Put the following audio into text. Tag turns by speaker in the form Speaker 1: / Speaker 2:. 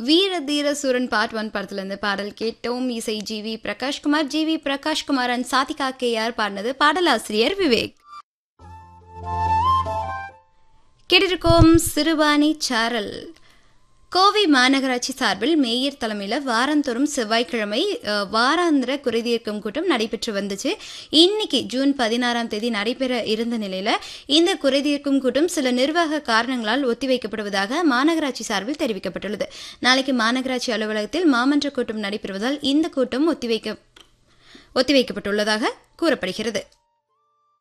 Speaker 1: வீர தீர சூரன் part one படத்துலேருந்து பாடல் கேட்டோம் இசை ஜிவி பிரகாஷ்குமார் ஜிவி பிரகாஷ்குமார் அண்ட் சாதிகா கேஆர் பாடினது பாடலாசிரியர் விவேக் கேட்டிருக்கோம் சிறுவாணி சாரல் கோவை மாநகராட்சி சார்பில் மேயர் தலைமையில் வாரந்தோறும் செவ்வாய்க்கிழமை அஹ், வாராந்திர குறைதீர்க்கும் கூட்டம் நடைபெற்று வந்துச்சு இன்னைக்கு ஜூன் பதினாறாம் தேதி நடைபெற இருந்த நிலையில இந்த குறைதீர்க்கும் கூட்டம் சில நிர்வாக காரணங்களால் ஒத்திவைக்கப்படுவதாக மாநகராட்சி சார்பில் தெரிவிக்கப்பட்டுள்ளது நாளைக்கு மாநகராட்சி அலுவலகத்தில் மாமன்ற கூட்டம் நடைபெறுவதால் இந்த கூட்டம் ஒத்திவைக்க ஒத்திவைக்கப்பட்டுள்ளதாக கூறப்படுகிறது